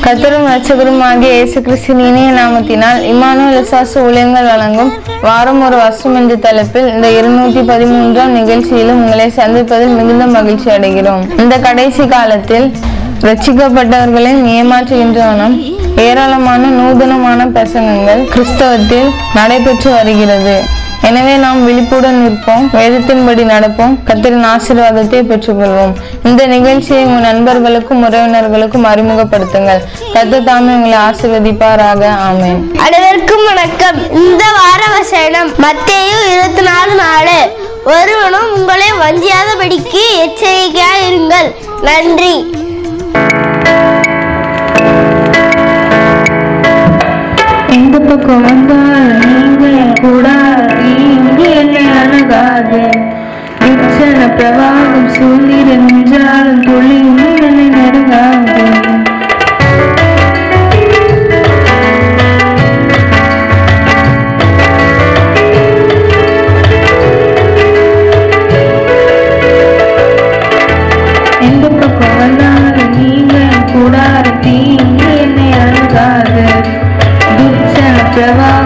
கத்தரும் ரட்சகரும் ஆகிய இயேசு கிறிஸ்தின் இணைய நாமத்தினால் இமானுவல் விசாச ஊழியங்கள் வழங்கும் வாரம் ஒரு வருஷம் என்ற தலைப்பில் இந்த இருநூற்றி பதிமூன்றாம் நிகழ்ச்சியிலும் உங்களை சந்திப்பதில் மிகுந்த மகிழ்ச்சி அடைகிறோம் இந்த கடைசி காலத்தில் ரட்சிக்கப்பட்டவர்களை ஏமாற்றுகின்றவனும் ஏராளமான நூதனமான பிரசங்கங்கள் கிறிஸ்தவத்தில் நடைபெற்று வருகிறது எனவே நாம் விழிப்புடன் நிற்போம் வேதத்தின்படி நடப்போம் கத்திரின் ஆசீர்வாதத்தை பெற்றுக்கொள்வோம் இந்த நிகழ்ச்சியை உங்கள் நண்பர்களுக்கும் உறவினர்களுக்கும் அறிமுகப்படுத்துங்கள் கத்த தாமே உங்களை ஆசீர்வதிப்பாராக ஆமென் அனைவருக்கும் வணக்கம் இந்த வார வசனம் மத்தேயு இருபத்தி நாலு நாலு ஒருவனும் உங்களை வஞ்சியாதபடிக்கு எச்சரிக்கையாக இருங்கள் நன்றி எந்த பக்கம் வந்தால் நீங்க கூட இங்கு என்னை அணுகாது விச்சன பிரவாகம் சூழ்நிற நின்றாலும் துளி என்னை நெருங்காது எந்த பக்கம் வந்தாலும் நீங்க கூடாது தீங்கு என்னை அணுகாது துச்சன பிரவாகம்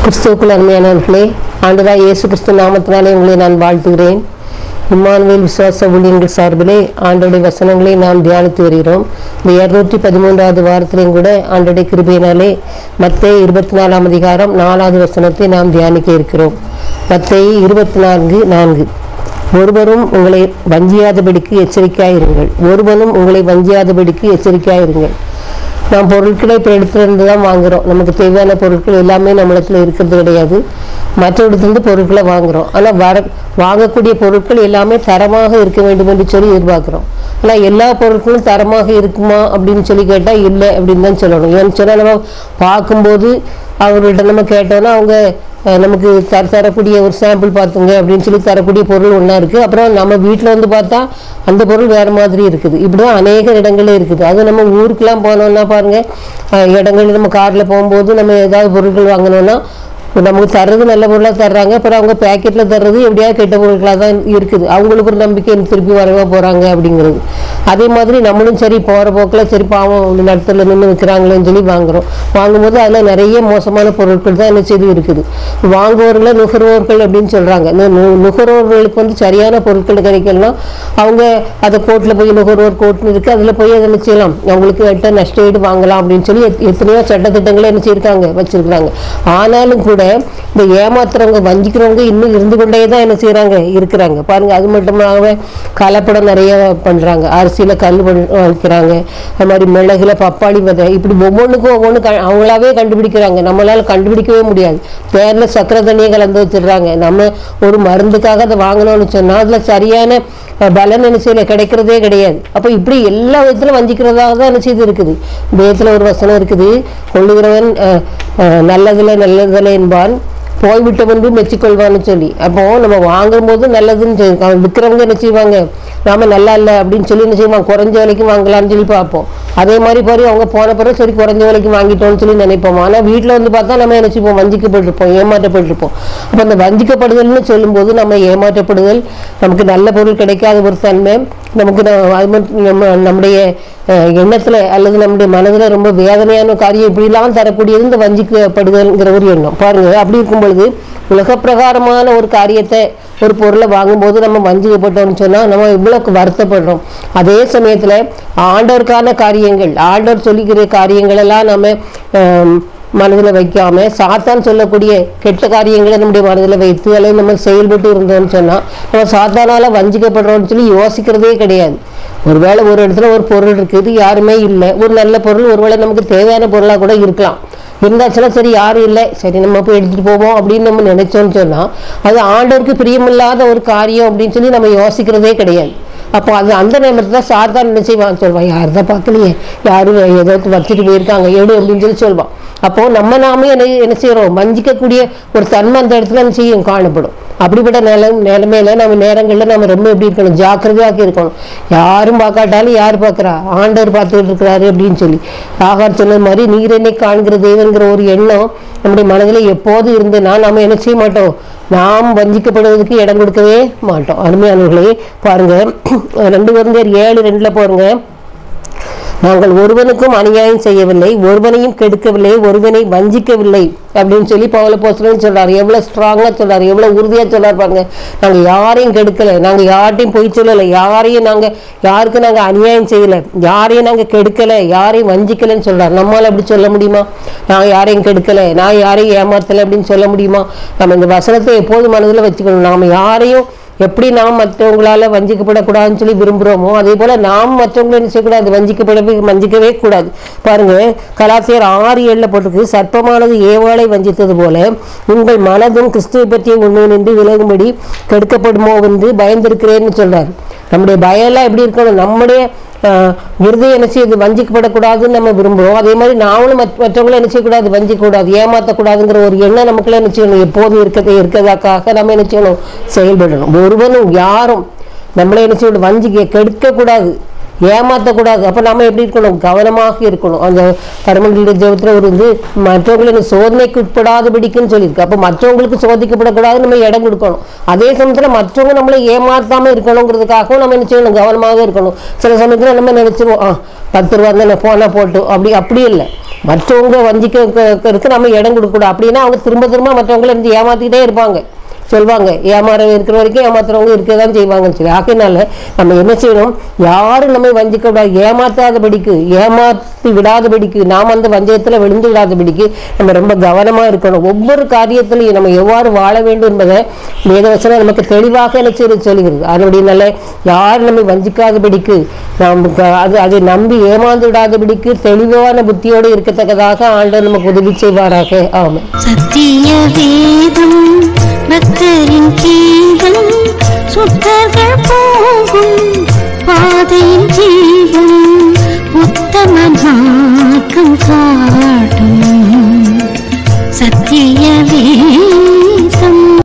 கிறிஸ்துவுக்குள் அருமையானவர்களே ஆண்டவராய் இயேசு கிறிஸ்து நாமத்தினாலே உங்களை நான் வாழ்த்துகிறேன் இம்மானுவேல் விசுவாச ஊழியங்கள் சார்பிலே ஆண்டோடைய வசனங்களை நாம் தியானித்து வருகிறோம் இந்த இருநூற்றி பதிமூன்றாவது வாரத்திலையும் கூட ஆண்டோடைய கிருபையினாலே மத்தேயு இருபத்தி நாலாம் அதிகாரம் நாலாவது வசனத்தை நாம் தியானிக்க இருக்கிறோம் மத்தேயு இருபத்தி நான்கு நான்கு ஒருவரும் உங்களை வஞ்சியாதபடிக்கு எச்சரிக்கையாயிருங்கள் ஒருவனும் உங்களை வஞ்சியாதபடிக்கு எச்சரிக்கையாயிருங்கள் நாம் பொருட்களை இப்போ இடத்துலேருந்து தான் வாங்குறோம் நமக்கு தேவையான பொருட்கள் எல்லாமே நம்மளத்தில் இருக்கிறது கிடையாது மற்ற இடத்துலேருந்து பொருட்களை வாங்குறோம் ஆனால் வர வாங்கக்கூடிய பொருட்கள் எல்லாமே தரமாக இருக்க வேண்டும் என்று சொல்லி எதிர்பார்க்குறோம் ஆனால் எல்லா பொருட்களும் தரமாக இருக்குமா அப்படின்னு சொல்லி கேட்டால் இல்லை அப்படின்னு தான் சொல்லணும் ஏன்னு சொன்னால் நம்ம பார்க்கும்போது அவர்கள்ட்ட நம்ம கேட்டோன்னா அவங்க அஹ், நமக்கு தர தரக்கூடிய ஒரு சாம்பிள் பார்த்துங்க அப்படின்னு சொல்லி தரக்கூடிய பொருள் ஒன்றா இருக்குது அப்புறம் நம்ம வீட்டில் வந்து பார்த்தா அந்த பொருள் வேறு மாதிரி இருக்குது இப்படி தான் அநேக இடங்களே இருக்குது அது நம்ம ஊருக்கெலாம் போனோம்னா பாருங்கள் இடங்கள் நம்ம காரில் போகும்போது நம்ம ஏதாவது பொருட்கள் வாங்கினோன்னா நமக்கு தர்றது நல்ல பொருளாக தர்றாங்க அப்புறம் அவங்க பேக்கெட்டில் தர்றது எப்படியாவது கெட்ட பொருட்களாக தான் இருக்குது அவங்களுக்கு ஒரு நம்பிக்கை எனக்கு திருப்பி வரவா போகிறாங்க அப்படிங்கிறது அதே மாதிரி நம்மளும் சரி போகிற போக்கில் சரி பாவம் நடத்துல நின்று விற்கிறாங்களேன்னு சொல்லி வாங்குறோம் வாங்கும்போது அதில் நிறைய மோசமான பொருட்கள் தான் என்ன செய்து இருக்குது வாங்குவோர்களை நுகர்வோர்கள் அப்படின்னு சொல்கிறாங்க இந்த நு- நுகர்வோர்களுக்கு வந்து சரியான பொருட்கள் கிடைக்கலனா அவங்க அதை கோர்ட்டில் போய் நுகர்வோர் கோர்ட்னு இருக்குது அதில் போய் அதை என்ன செய்யலாம் அவங்களுக்கு எட்ட நஷ்டஈடு வாங்கலாம் அப்படின்னு சொல்லி எத்- எத்தனையோ சட்டத்திட்டங்களை என்ன செய்யிருக்காங்க வச்சிருக்காங்க ஆனாலும் கூட இந்த ஏமாத்துறவங்க வஞ்சிக்கிறவங்க இன்னும் இருந்து கொண்டே தான் என்ன செய்கிறாங்க இருக்கிறாங்க பாருங்க அது மட்டுமாகவே கலப்படம் நிறைய பண்ணுறாங்க அரிசியில் கல் பண்- வைக்கிறாங்க அது மாதிரி மிளகுல பப்பாளி விதை இப்படி ஒவ்வொன்றுக்கும் ஒவ்வொன்று க அவங்களாவே கண்டுபிடிக்கிறாங்க நம்மளால கண்டுபிடிக்கவே முடியாது தேனில் சக்கரை தண்ணியை கலந்து வச்சிடுறாங்க நம்ம ஒரு மருந்துக்காக அதை வாங்கணும்னு சொன்னால் அதில் சரியான அஹ், பலன் என்ன செய்யல கிடைக்கிறதே கிடையாது அப்போ இப்படி எல்லா விதத்திலும் வஞ்சிக்கிறதாக தான் என்ன செய்து இருக்குது வேதத்தில் ஒரு வசனம் இருக்குது கொள்ளுகிறவன் அஹ், அஹ், நல்லதில் நல்லதில் என்பான் போய்விட்ட முன்பு மெச்சிக்கொள்வான்னு சொல்லி அப்போ நம்ம வாங்கும்போது நல்லதுன்னு சொல்லி அவன் விற்கிறவங்க என்ன செய்வாங்க நாம நல்லா இல்லை அப்படின்னு சொல்லி என்ன செய்வாங்க குறைஞ்ச விலைக்கு வாங்கலாம்னு சொல்லி பார்ப்போம் அதே மாதிரி பாரு அவங்க போன பிறகு சரி குறைஞ்ச விலைக்கு வாங்கிட்டோம்னு சொல்லி நினைப்போம் ஆனால் வீட்டில் வந்து பார்த்தா நம்ம என்ன செய்வோம் வஞ்சிக்கப்பட்டிருப்போம் ஏமாற்றப்பட்டிருப்போம் அப்போ அந்த வஞ்சிக்கப்படுதல்னு சொல்லும்போது நம்ம ஏமாற்றப்படுதல் நமக்கு நல்ல பொருள் கிடைக்காத ஒரு தன்மை நமக்கு ந- அது மட்டும் நம்ம நம்முடைய அஹ், எண்ணத்துல அல்லது நம்முடைய மனதுல ரொம்ப வேதனையான காரியம் இப்படிலாம் தரக்கூடியது இந்த வஞ்சிக்கப்படுதல்ங்கிற ஒரு எண்ணம் பாருங்க அப்படி இருக்கும் பொழுது உலக பிரகாரமான ஒரு காரியத்தை ஒரு பொருளை வாங்கும்போது நம்ம வஞ்சிக்கப்பட்டோம்னு சொன்னா நம்ம இவ்வளவு வருத்தப்படுறோம் அதே சமயத்துல ஆண்டவருக்கான காரியங்கள் ஆண்டவர் சொல்லிக்கிற காரியங்கள் எல்லாம் நம்ம ஆம், மனதில் வைக்காம சாத்தான் சொல்லக்கூடிய கெட்ட காரியங்களை நம்முடைய மனதில் வைத்து அல்லது நம்ம செயல்பட்டு இருந்தோம்னு சொன்னா நம்ம சாத்தானால வஞ்சிக்கப்படுறோம்னு சொல்லி யோசிக்கிறதே கிடையாது ஒருவேளை ஒரு இடத்துல ஒரு பொருள் இருக்குது யாருமே இல்லை ஒரு நல்ல பொருள் ஒருவேளை நமக்கு தேவையான பொருளாக கூட இருக்கலாம் இருந்தாச்சுன்னா சரி யாரும் இல்லை சரி நம்ம போய் எடுத்துட்டு போவோம் அப்படின்னு நம்ம நினைச்சோம்னு சொன்னா அது ஆண்டவருக்கு பிரியமில்லாத ஒரு காரியம் அப்படின்னு சொல்லி நம்ம யோசிக்கிறதே கிடையாது அப்போ அது அந்த நேரத்தில் தான் சாத்தான் என்ன செய்வான் சொல்வான் யார் தான் பார்க்கலையே யாரும் ஏதோ வச்சுட்டு போயிருக்காங்க எடு அப்படின்னு சொல்லி சொல்வான் அப்போ நம்ம நாமே என்ன என்ன செய்யறோம் வஞ்சிக்கக்கூடிய ஒரு தன்மை அந்த இடத்துல என்ன செய்யும் காணப்படும் அப்படிப்பட்ட நில நிலைமையில நம்ம நேரங்களில் நம்ம ரொம்ப எப்படி இருக்கணும் ஜாக்கிரதையாக இருக்கணும் யாரும் பார்க்காட்டாலும் யார் பார்க்குறா ஆண்டவர் பார்த்துக்கிட்டு இருக்கிறாரு அப்படின்னு சொல்லி ஆகார் சொன்ன மாதிரி நீர் என்னை காண்கிற தெய்வங்கிற ஒரு எண்ணம் நம்முடைய மனதில் எப்போது இருந்துன்னா நம்ம என்ன செய்ய மாட்டோம் நாம் வஞ்சிக்கப்படுவதற்கு இடம் கொடுக்கவே மாட்டோம் அருமையானவர்களே பாருங்க ரெண்டு குழந்தையர் ஏழு ரெண்டுல பாருங்க நாங்கள் ஒருவனுக்கும் அநியாயம் செய்யவில்லை ஒருவனையும் கெடுக்கவில்லை ஒருவனை வஞ்சிக்கவில்லை அப்படின்னு சொல்லி பவுல போஸ்டர்னு சொல்றாரு எவ்வளவு ஸ்ட்ராங்கா சொல்றாரு எவ்வளவு உறுதியா சொல்றாரு பாருங்க நாங்க யாரையும் கெடுக்கல நாங்க யார்ட்டையும் பொய் சொல்லல யாரையும் நாங்க யாருக்கு நாங்க அநியாயம் செய்யல யாரையும் நாங்க கெடுக்கல யாரையும் வஞ்சிக்கலன்னு சொல்றாரு நம்மளால அப்படி சொல்ல முடியுமா நான் யாரையும் கெடுக்கல நான் யாரையும் ஏமாத்தல அப்படின்னு சொல்ல முடியுமா நம்ம இந்த வசனத்தை எப்போதும் மனதில் வச்சுக்கணும் நாம யாரையும் எப்படி நாம் மற்றவங்களால வஞ்சிக்கப்படக்கூடாதுன்னு சொல்லி விரும்புகிறோமோ அதே போல நாம் மற்றவங்களை என்ன செய்யக்கூடாது வஞ்சிக்கப்படவே வஞ்சிக்கவே கூடாது பாருங்க கலாத்தியர் ஆறு ஏழில் போட்டிருக்கு சர்ப்பமானது ஏவாளை வஞ்சித்தது போல உங்கள் மனதும் கிறிஸ்துவை பற்றிய உண்மை நின்று விலகும்படி கெடுக்கப்படுமோ என்று பயந்திருக்கிறேன்னு சொல்றாரு நம்முடைய பயம்லாம் எப்படி இருக்கணும் நம்முடைய ஆஹ், விருதை என்ன செய்யுது வஞ்சிக்கப்படக்கூடாதுன்னு நம்ம விரும்புகிறோம் அதே மாதிரி நாமளும் மற்ற- மற்றவங்களை என்ன செய்யக்கூடாது வஞ்சிக்கக்கூடாது ஏமாற்றக்கூடாதுங்கிற ஒரு எண்ணம் நமக்குள்ள என்ன செய்யணும் எப்போதும் இருக்கதே இருக்கதாக்காக நம்ம என்ன செய்யணும் செயல்படணும் ஒருவனும் யாரும் நம்மளை என்ன செய்யணும் வஞ்சிக்க கெடுக்கக்கூடாது ஏமாற்றக்கூடாது அப்போ நம்ம எப்படி இருக்கணும் கவனமாக இருக்கணும் அந்த பரமங்களுடைய ஜெபத்தில் ஒரு இது மற்றவங்களை சோதனைக்கு உட்படாதபடிக்குன்னு சொல்லியிருக்கு அப்போ மற்றவங்களுக்கு சோதிக்கப்படக்கூடாது நம்ம இடம் கொடுக்கணும் அதே சமயத்தில் மற்றவங்க நம்மளை ஏமாத்தாமல் இருக்கணுங்கிறதுக்காகவும் நம்ம என்ன செய்யணும் கவனமாக இருக்கணும் சில சமயத்தில் நம்ம நினைச்சிருவோம் ஆ பத்து ரூபா தானே போனால் போட்டு அப்படி அப்படி இல்லை மற்றவங்க வஞ்சிக்கிறதுக்கு நம்ம இடம் கொடுக்கக்கூடாது அப்படின்னா அவங்க திரும்ப திரும்ப மற்றவங்களை இருந்து ஏமாத்திக்கிட்டே இருப்பாங்க சொல்வாங்க ஏமாற இருக்கிற வரைக்கும் ஏமாத்துறவங்க இருக்க தான் செய்வாங்கன்னு சொல்லி ஆகையினால நம்ம என்ன செய்யணும் யாரும் நம்மை வஞ்சிக்க கூடாது ஏமாத்தாதபடிக்கு ஏமாத்தி விடாதபடிக்கு நாம் அந்த வஞ்சகத்தில் விழுந்து விடாதபடிக்கு நம்ம ரொம்ப கவனமா இருக்கணும் ஒவ்வொரு காரியத்திலையும் நம்ம எவ்வாறு வாழ வேண்டும் என்பதை வேதவசனம் நமக்கு தெளிவாக என்ன செய்ய சொல்லுகிறது அதனுடைய யாரும் நம்மை வஞ்சிக்காதபடிக்கு நாம் க- அது அதை நம்பி ஏமாந்து விடாதபடிக்கு தெளிவான புத்தியோடு இருக்கத்தக்கதாக ஆண்டவர் நமக்கு உதவி செய்வாராக ஆமாம் சத்திய வேதம் பக்தரின் கீதம் சுத்தர்கள் போகும் பாதையின் ஜீவன்